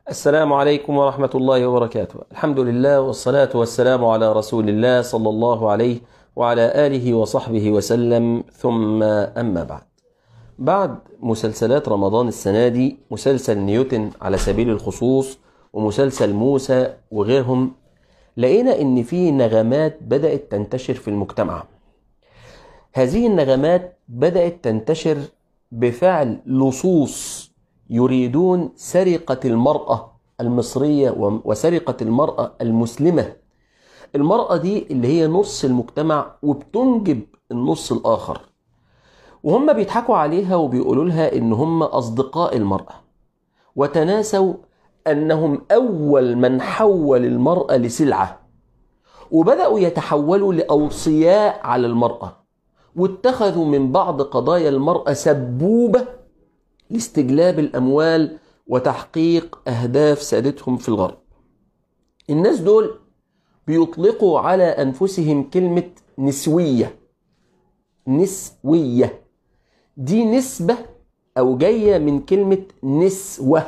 السلام عليكم ورحمة الله وبركاته الحمد لله والصلاة والسلام على رسول الله صلى الله عليه وعلى آله وصحبه وسلم ثم أما بعد بعد مسلسلات رمضان السنة دي مسلسل نيوتن على سبيل الخصوص ومسلسل موسى وغيرهم لقينا ان في نغمات بدأت تنتشر في المجتمع هذه النغمات بدأت تنتشر بفعل لصوص يريدون سرقة المرأة المصرية وسرقة المرأة المسلمة المرأة دي اللي هي نص المجتمع وبتنجب النص الآخر وهم بيضحكوا عليها وبيقولوا لها إن هم أصدقاء المرأة وتناسوا أنهم أول من حول المرأة لسلعة وبدأوا يتحولوا لأوصياء على المرأة واتخذوا من بعض قضايا المرأة سبوبة لاستجلاب الأموال وتحقيق أهداف سادتهم في الغرب الناس دول بيطلقوا على أنفسهم كلمة نسوية نسوية دي نسبة أو جاية من كلمة نسوة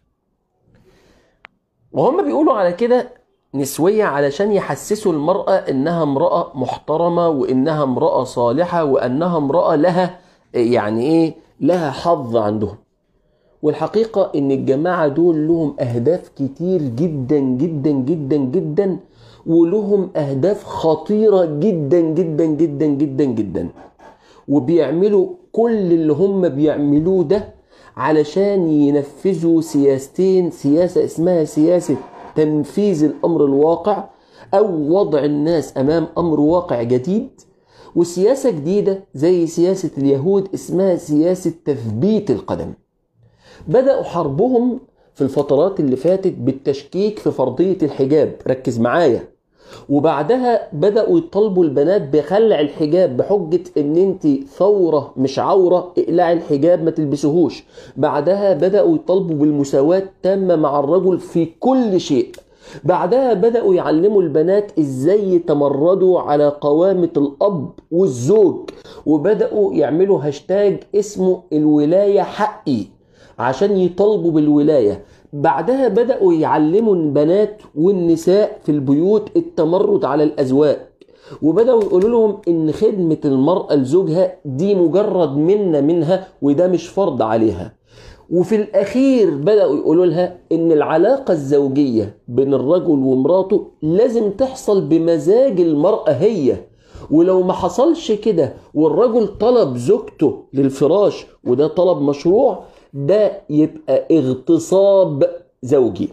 وهم بيقولوا على كده نسوية علشان يحسسوا المرأة إنها امرأة محترمة وإنها امرأة صالحة وأنها امرأة لها يعني إيه لها حظ عندهم والحقيقة إن الجماعة دول لهم أهداف كتير جدا جدا جدا جدا ولهم أهداف خطيرة جدا جدا جدا جدا جدا وبيعملوا كل اللي هم بيعملوه ده علشان ينفذوا سياستين سياسة اسمها سياسة تنفيذ الأمر الواقع أو وضع الناس أمام أمر واقع جديد وسياسة جديدة زي سياسة اليهود اسمها سياسة تثبيت القدم بدأوا حربهم في الفترات اللي فاتت بالتشكيك في فرضية الحجاب ركز معايا وبعدها بدأوا يطالبوا البنات بخلع الحجاب بحجة ان انت ثورة مش عورة اقلعي الحجاب ما تلبسهوش بعدها بدأوا يطالبوا بالمساواة تامة مع الرجل في كل شيء بعدها بدأوا يعلموا البنات ازاي يتمردوا على قوامة الأب والزوج وبدأوا يعملوا هاشتاج اسمه الولاية حقي عشان يطالبوا بالولاية بعدها بدأوا يعلموا البنات والنساء في البيوت التمرد على الأزواج وبدأوا يقولوا لهم إن خدمة المرأة لزوجها دي مجرد منة منها وده مش فرض عليها وفي الأخير بدأوا يقولوا لها إن العلاقة الزوجية بين الرجل ومراته لازم تحصل بمزاج المرأة هي ولو ما حصلش كده والرجل طلب زوجته للفراش وده طلب مشروع ده يبقى اغتصاب زوجي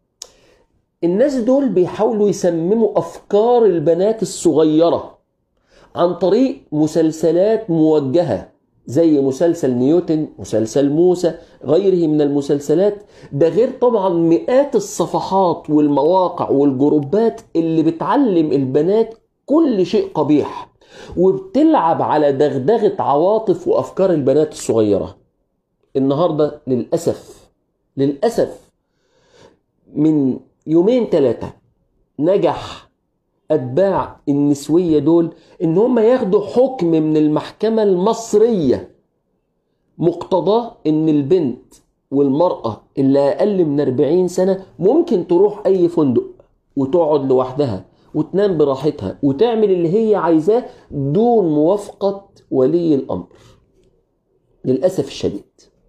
الناس دول بيحاولوا يسمموا افكار البنات الصغيره عن طريق مسلسلات موجهه زي مسلسل نيوتن مسلسل موسى غيره من المسلسلات ده غير طبعا مئات الصفحات والمواقع والجروبات اللي بتعلم البنات كل شيء قبيح وبتلعب على دغدغه عواطف وافكار البنات الصغيره النهارده للاسف للاسف من يومين ثلاثه نجح اتباع النسويه دول ان هم ياخدوا حكم من المحكمه المصريه مقتضاه ان البنت والمراه اللي اقل من 40 سنه ممكن تروح اي فندق وتقعد لوحدها وتنام براحتها وتعمل اللي هي عايزاه دون موافقه ولي الامر للاسف الشديد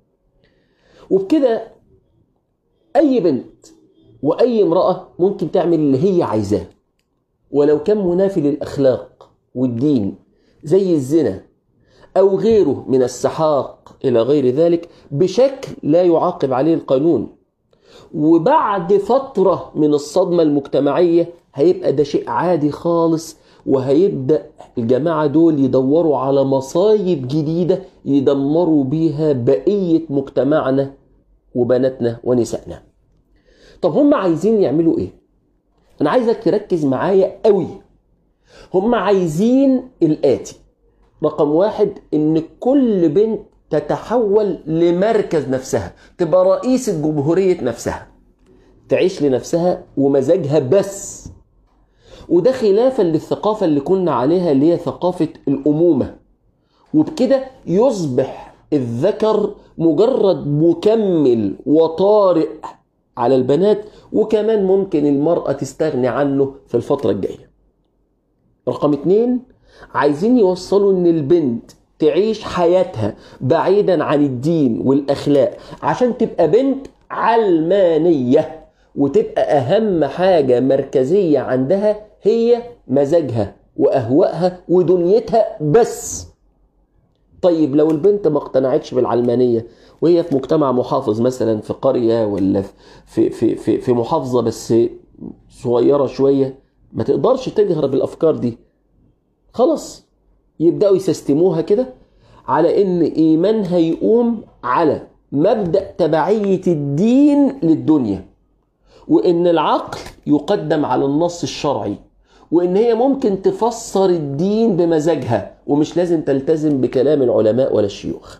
وبكده اي بنت واي امراه ممكن تعمل اللي هي عايزاه ولو كان منافي للاخلاق والدين زي الزنا او غيره من السحاق الى غير ذلك بشكل لا يعاقب عليه القانون وبعد فتره من الصدمه المجتمعيه هيبقى ده شيء عادي خالص وهيبدا الجماعه دول يدوروا على مصايب جديده يدمروا بيها بقيه مجتمعنا وبناتنا ونسائنا طب هم عايزين يعملوا ايه انا عايزك تركز معايا قوي هم عايزين الاتي رقم واحد ان كل بنت تتحول لمركز نفسها تبقى رئيسة جمهورية نفسها تعيش لنفسها ومزاجها بس وده خلافا للثقافة اللي كنا عليها اللي هي ثقافة الأمومة وبكده يصبح الذكر مجرد مكمل وطارئ على البنات وكمان ممكن المرأة تستغني عنه في الفترة الجاية رقم اتنين عايزين يوصلوا ان البنت تعيش حياتها بعيدا عن الدين والاخلاق عشان تبقى بنت علمانية وتبقى اهم حاجة مركزية عندها هي مزاجها واهوائها ودنيتها بس طيب لو البنت ما اقتنعتش بالعلمانية وهي في مجتمع محافظ مثلا في قرية ولا في في في في محافظة بس صغيرة شوية ما تقدرش تجهر بالافكار دي خلاص يبداوا يسستموها كده على ان ايمانها يقوم على مبدا تبعيه الدين للدنيا وان العقل يقدم على النص الشرعي وان هي ممكن تفسر الدين بمزاجها ومش لازم تلتزم بكلام العلماء ولا الشيوخ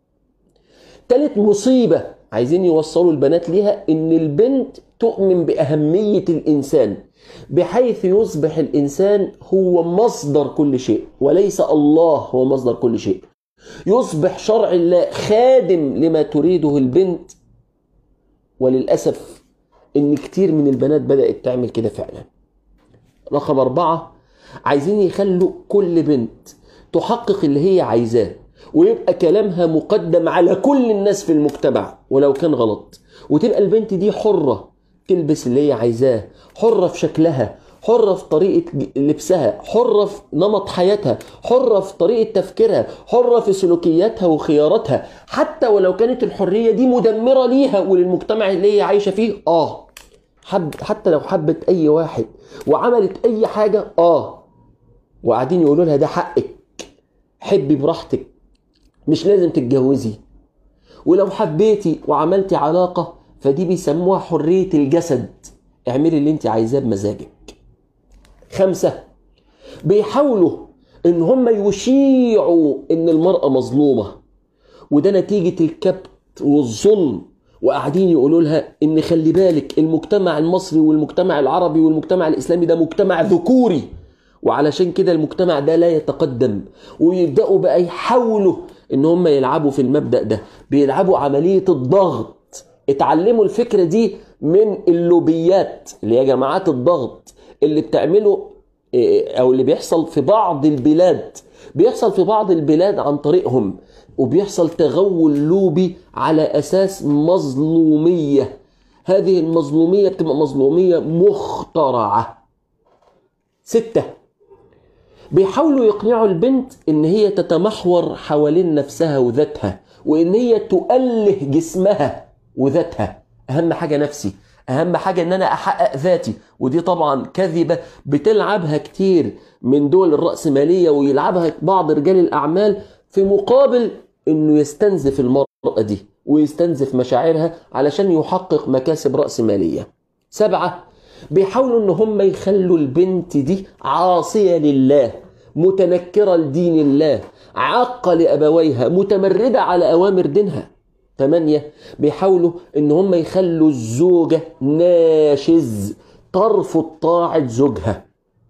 تالت مصيبة عايزين يوصلوا البنات ليها ان البنت تؤمن بأهمية الإنسان بحيث يصبح الإنسان هو مصدر كل شيء وليس الله هو مصدر كل شيء يصبح شرع الله خادم لما تريده البنت وللأسف إن كتير من البنات بدأت تعمل كده فعلا رقم أربعة عايزين يخلوا كل بنت تحقق اللي هي عايزاه ويبقى كلامها مقدم على كل الناس في المجتمع ولو كان غلط وتبقى البنت دي حرة تلبس اللي هي عايزاه حرة في شكلها حرة في طريقة لبسها حرة في نمط حياتها حرة في طريقة تفكيرها حرة في سلوكياتها وخياراتها حتى ولو كانت الحرية دي مدمرة ليها وللمجتمع اللي هي عايشة فيه آه حب حتى لو حبت أي واحد وعملت أي حاجة آه وقاعدين يقولوا لها ده حقك حبي براحتك مش لازم تتجوزي ولو حبيتي وعملتي علاقة فدي بيسموها حرية الجسد اعملي اللي انت عايزاه بمزاجك خمسة بيحاولوا ان هم يشيعوا ان المرأة مظلومة وده نتيجة الكبت والظلم وقاعدين يقولوا لها ان خلي بالك المجتمع المصري والمجتمع العربي والمجتمع الاسلامي ده مجتمع ذكوري وعلشان كده المجتمع ده لا يتقدم ويبداوا بقى يحاولوا ان هم يلعبوا في المبدا ده بيلعبوا عمليه الضغط اتعلموا الفكره دي من اللوبيات اللي هي جماعات الضغط اللي بتعمله او اللي بيحصل في بعض البلاد بيحصل في بعض البلاد عن طريقهم وبيحصل تغول لوبي على اساس مظلوميه هذه المظلوميه بتبقى مظلوميه مخترعه سته بيحاولوا يقنعوا البنت ان هي تتمحور حوالين نفسها وذاتها وان هي تؤله جسمها وذاتها اهم حاجه نفسي اهم حاجه ان انا احقق ذاتي ودي طبعا كذبه بتلعبها كتير من دول الراسماليه ويلعبها بعض رجال الاعمال في مقابل انه يستنزف المراه دي ويستنزف مشاعرها علشان يحقق مكاسب راسماليه سبعه بيحاولوا ان هم يخلوا البنت دي عاصيه لله متنكره لدين الله عاقه لابويها متمرده على اوامر دينها ثمانية بيحاولوا ان هم يخلوا الزوجة ناشز ترفض طاعة زوجها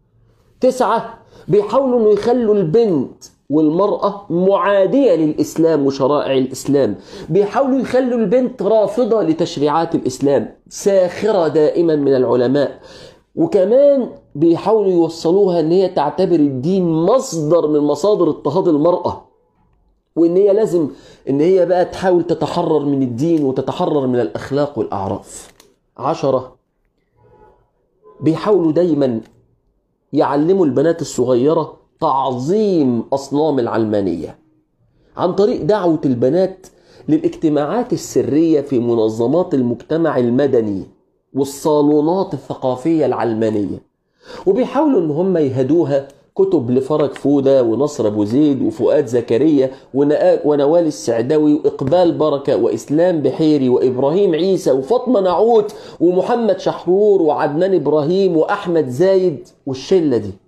تسعة بيحاولوا انه يخلوا البنت والمرأة معادية للإسلام وشرائع الإسلام بيحاولوا يخلوا البنت رافضة لتشريعات الإسلام ساخرة دائما من العلماء وكمان بيحاولوا يوصلوها ان هي تعتبر الدين مصدر من مصادر اضطهاد المرأة وان هي لازم ان هي بقى تحاول تتحرر من الدين وتتحرر من الاخلاق والاعراف عشرة بيحاولوا دايما يعلموا البنات الصغيرة تعظيم أصنام العلمانية عن طريق دعوة البنات للاجتماعات السرية في منظمات المجتمع المدني والصالونات الثقافية العلمانية وبيحاولوا ان هم يهدوها كتب لفرج فودة ونصر أبو زيد وفؤاد زكريا ونوال السعدوي وإقبال بركة وإسلام بحيري وإبراهيم عيسى وفاطمة نعوت ومحمد شحرور وعدنان إبراهيم وأحمد زايد والشلة دي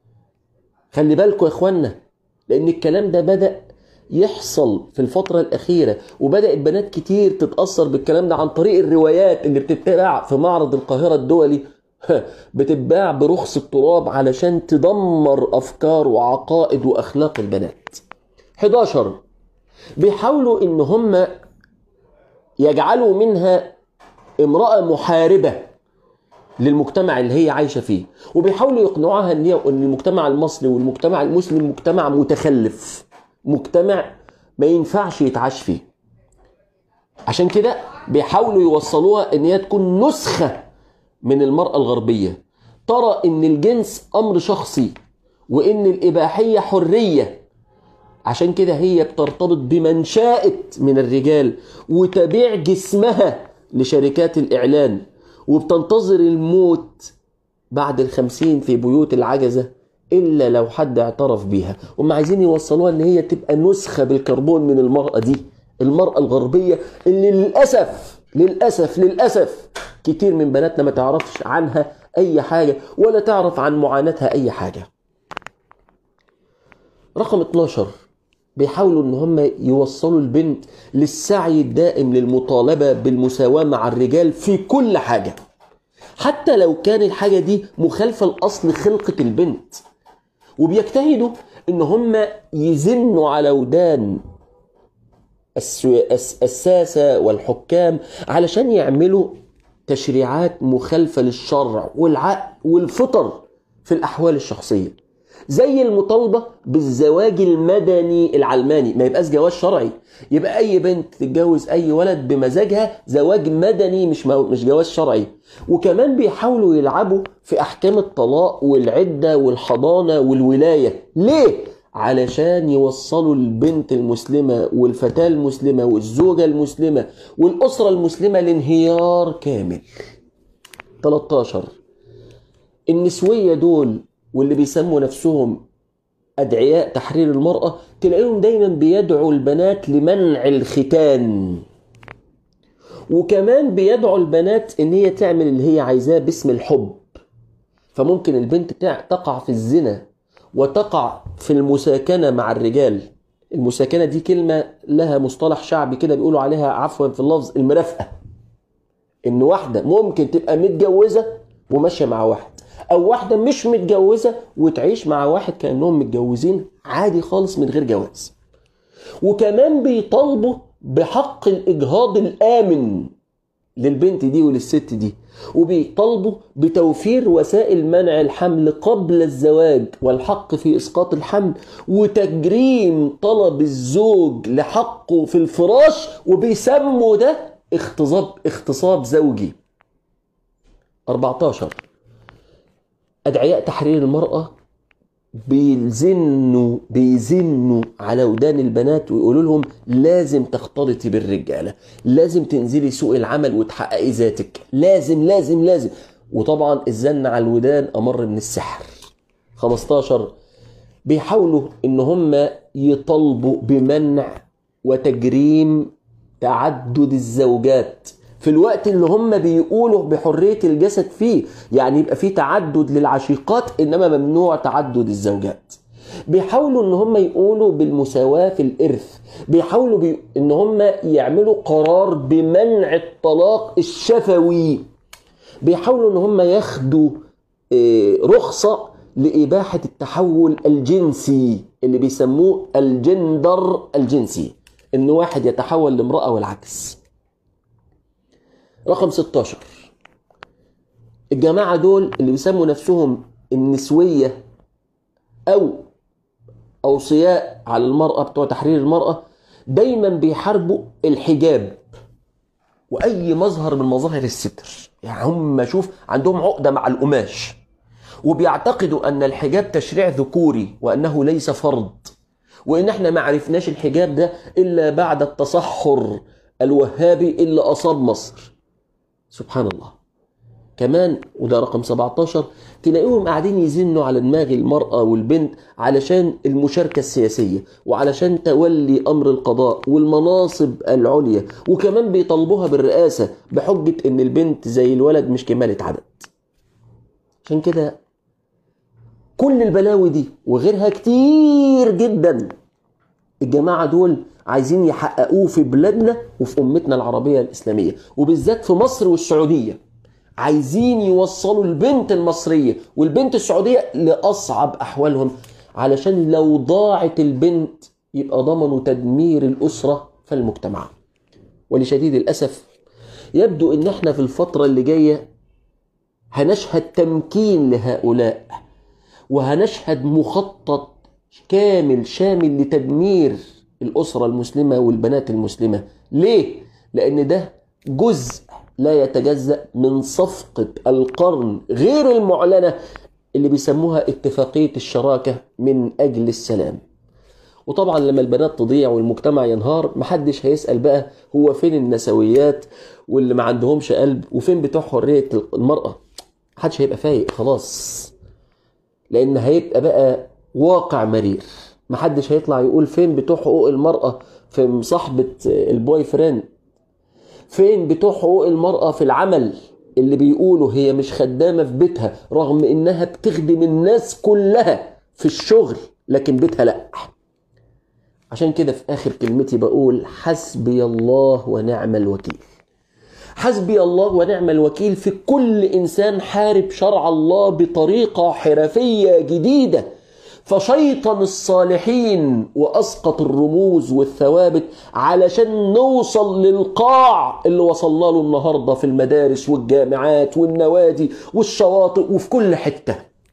خلي بالكم يا إخوانا لأن الكلام ده بدأ يحصل في الفترة الأخيرة وبدأت بنات كتير تتأثر بالكلام ده عن طريق الروايات اللي بتتباع في معرض القاهرة الدولي بتتباع برخص التراب علشان تدمر افكار وعقائد واخلاق البنات 11 بيحاولوا ان هم يجعلوا منها امرأة محاربة للمجتمع اللي هي عايشة فيه وبيحاولوا يقنعوها ان هي ان المجتمع المصري والمجتمع المسلم مجتمع متخلف مجتمع ما ينفعش يتعاش فيه عشان كده بيحاولوا يوصلوها ان هي تكون نسخة من المرأة الغربية ترى ان الجنس امر شخصي وان الاباحية حرية عشان كده هي بترتبط بمن شاءت من الرجال وتبيع جسمها لشركات الإعلان وبتنتظر الموت بعد الخمسين في بيوت العجزة إلا لو حد اعترف بيها هم عايزين يوصلوها إن هي تبقى نسخة بالكربون من المرأة دي المرأة الغربية اللي للأسف للأسف للأسف كتير من بناتنا ما تعرفش عنها أي حاجة ولا تعرف عن معاناتها أي حاجة رقم 12 بيحاولوا ان هم يوصلوا البنت للسعي الدائم للمطالبة بالمساواة مع الرجال في كل حاجة حتى لو كان الحاجة دي مخالفة لأصل خلقة البنت وبيجتهدوا ان هم يزنوا على ودان الساسة والحكام علشان يعملوا تشريعات مخالفة للشرع والعقل والفطر في الأحوال الشخصية زي المطالبة بالزواج المدني العلماني ما يبقاش جواز شرعي يبقى أي بنت تتجوز أي ولد بمزاجها زواج مدني مش مش جواز شرعي وكمان بيحاولوا يلعبوا في أحكام الطلاق والعدة والحضانة والولاية ليه؟ علشان يوصلوا البنت المسلمة والفتاة المسلمة والزوجة المسلمة والأسرة المسلمة لانهيار كامل 13 النسوية دول واللي بيسموا نفسهم أدعياء تحرير المرأة تلاقيهم دايما بيدعوا البنات لمنع الختان وكمان بيدعوا البنات ان هي تعمل اللي هي عايزاه باسم الحب فممكن البنت تقع في الزنا وتقع في المساكنة مع الرجال المساكنة دي كلمة لها مصطلح شعبي كده بيقولوا عليها عفوا في اللفظ المرافقة ان واحدة ممكن تبقى متجوزة وماشية مع واحد او واحده مش متجوزه وتعيش مع واحد كانهم متجوزين عادي خالص من غير جواز وكمان بيطالبوا بحق الاجهاض الامن للبنت دي وللست دي وبيطالبوا بتوفير وسائل منع الحمل قبل الزواج والحق في اسقاط الحمل وتجريم طلب الزوج لحقه في الفراش وبيسموا ده اغتصاب اغتصاب زوجي 14 أدعياء تحرير المرأة بيزنوا بيزنوا على ودان البنات ويقولوا لهم لازم تختلطي بالرجاله لازم تنزلي سوق العمل وتحققي ذاتك لازم لازم لازم وطبعا الزن على الودان امر من السحر 15 بيحاولوا ان هم يطالبوا بمنع وتجريم تعدد الزوجات في الوقت اللي هم بيقولوا بحرية الجسد فيه يعني يبقى في تعدد للعشيقات إنما ممنوع تعدد الزوجات بيحاولوا ان هم يقولوا بالمساواة في الإرث بيحاولوا بي... ان هم يعملوا قرار بمنع الطلاق الشفوي بيحاولوا ان هم ياخدوا رخصة لإباحة التحول الجنسي اللي بيسموه الجندر الجنسي ان واحد يتحول لامرأة والعكس رقم 16 الجماعة دول اللي بيسموا نفسهم النسوية أو أوصياء على المرأة بتوع تحرير المرأة دايما بيحاربوا الحجاب وأي مظهر من مظاهر الستر يعني هم شوف عندهم عقدة مع القماش وبيعتقدوا أن الحجاب تشريع ذكوري وأنه ليس فرض وإن احنا ما عرفناش الحجاب ده إلا بعد التصحر الوهابي اللي أصاب مصر سبحان الله كمان وده رقم 17 تلاقيهم قاعدين يزنوا على دماغ المرأة والبنت علشان المشاركة السياسية وعلشان تولي أمر القضاء والمناصب العليا وكمان بيطالبوها بالرئاسة بحجة إن البنت زي الولد مش كمالة عدد عشان كده كل البلاوي دي وغيرها كتير جدا الجماعة دول عايزين يحققوه في بلادنا وفي أمتنا العربية الإسلامية وبالذات في مصر والسعودية عايزين يوصلوا البنت المصرية والبنت السعودية لأصعب أحوالهم علشان لو ضاعت البنت يبقى ضمنوا تدمير الأسرة فالمجتمع ولشديد الأسف يبدو ان احنا في الفترة اللي جاية هنشهد تمكين لهؤلاء وهنشهد مخطط كامل شامل لتدمير الأسرة المسلمة والبنات المسلمة ليه؟ لأن ده جزء لا يتجزأ من صفقة القرن غير المعلنة اللي بيسموها اتفاقية الشراكة من أجل السلام وطبعا لما البنات تضيع والمجتمع ينهار محدش هيسأل بقى هو فين النسويات واللي ما عندهمش قلب وفين بتوع حرية المرأة محدش هيبقى فايق خلاص لأن هيبقى بقى واقع مرير محدش هيطلع يقول فين بتوع حقوق المرأة في مصاحبة البوي فريند فين بتوع حقوق المرأة في العمل اللي بيقولوا هي مش خدامة في بيتها رغم انها بتخدم الناس كلها في الشغل لكن بيتها لا عشان كده في اخر كلمتي بقول حسبي الله ونعم الوكيل حسبي الله ونعم الوكيل في كل انسان حارب شرع الله بطريقة حرفية جديدة فشيطن الصالحين واسقط الرموز والثوابت علشان نوصل للقاع اللي وصلنا له النهارده في المدارس والجامعات والنوادي والشواطئ وفي كل حته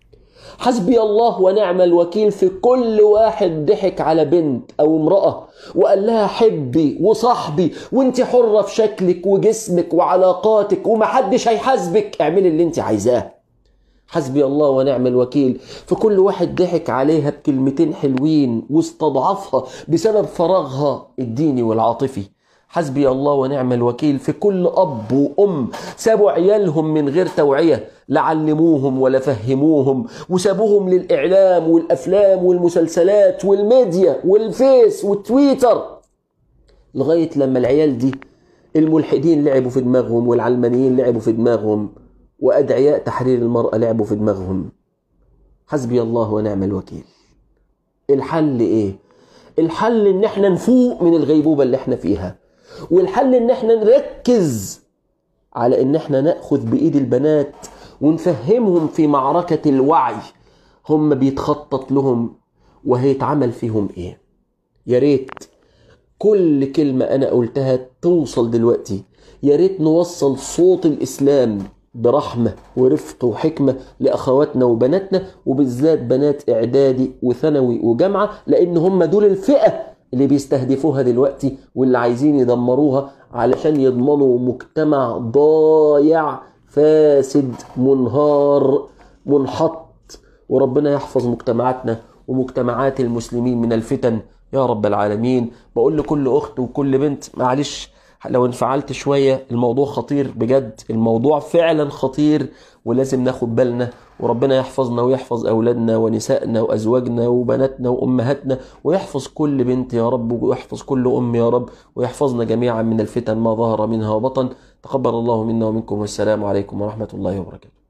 حسبي الله ونعم الوكيل في كل واحد ضحك على بنت او امراه وقال لها حبي وصاحبي وانت حره في شكلك وجسمك وعلاقاتك ومحدش هيحاسبك اعملي اللي انت عايزاه حسبي الله ونعم الوكيل في كل واحد ضحك عليها بكلمتين حلوين واستضعفها بسبب فراغها الديني والعاطفي حسبي الله ونعم الوكيل في كل أب وأم سابوا عيالهم من غير توعية لا علموهم ولا فهموهم وسابوهم للإعلام والأفلام والمسلسلات والميديا والفيس والتويتر لغاية لما العيال دي الملحدين لعبوا في دماغهم والعلمانيين لعبوا في دماغهم وأدعياء تحرير المرأة لعبوا في دماغهم حسبي الله ونعم الوكيل الحل إيه؟ الحل إن إحنا نفوق من الغيبوبة اللي إحنا فيها والحل إن إحنا نركز على إن إحنا نأخذ بإيد البنات ونفهمهم في معركة الوعي هم بيتخطط لهم وهيتعمل فيهم إيه يا ريت كل كلمة أنا قلتها توصل دلوقتي يا ريت نوصل صوت الإسلام برحمة ورفق وحكمة لأخواتنا وبناتنا وبالذات بنات إعدادي وثانوي وجامعة لأن هم دول الفئة اللي بيستهدفوها دلوقتي واللي عايزين يدمروها علشان يضمنوا مجتمع ضايع فاسد منهار منحط وربنا يحفظ مجتمعاتنا ومجتمعات المسلمين من الفتن يا رب العالمين بقول لكل أخت وكل بنت معلش لو انفعلت شوية الموضوع خطير بجد الموضوع فعلا خطير ولازم ناخد بالنا وربنا يحفظنا ويحفظ أولادنا ونسائنا وأزواجنا وبناتنا وأمهاتنا ويحفظ كل بنت يا رب ويحفظ كل أم يا رب ويحفظنا جميعا من الفتن ما ظهر منها وبطن تقبل الله منا ومنكم والسلام عليكم ورحمة الله وبركاته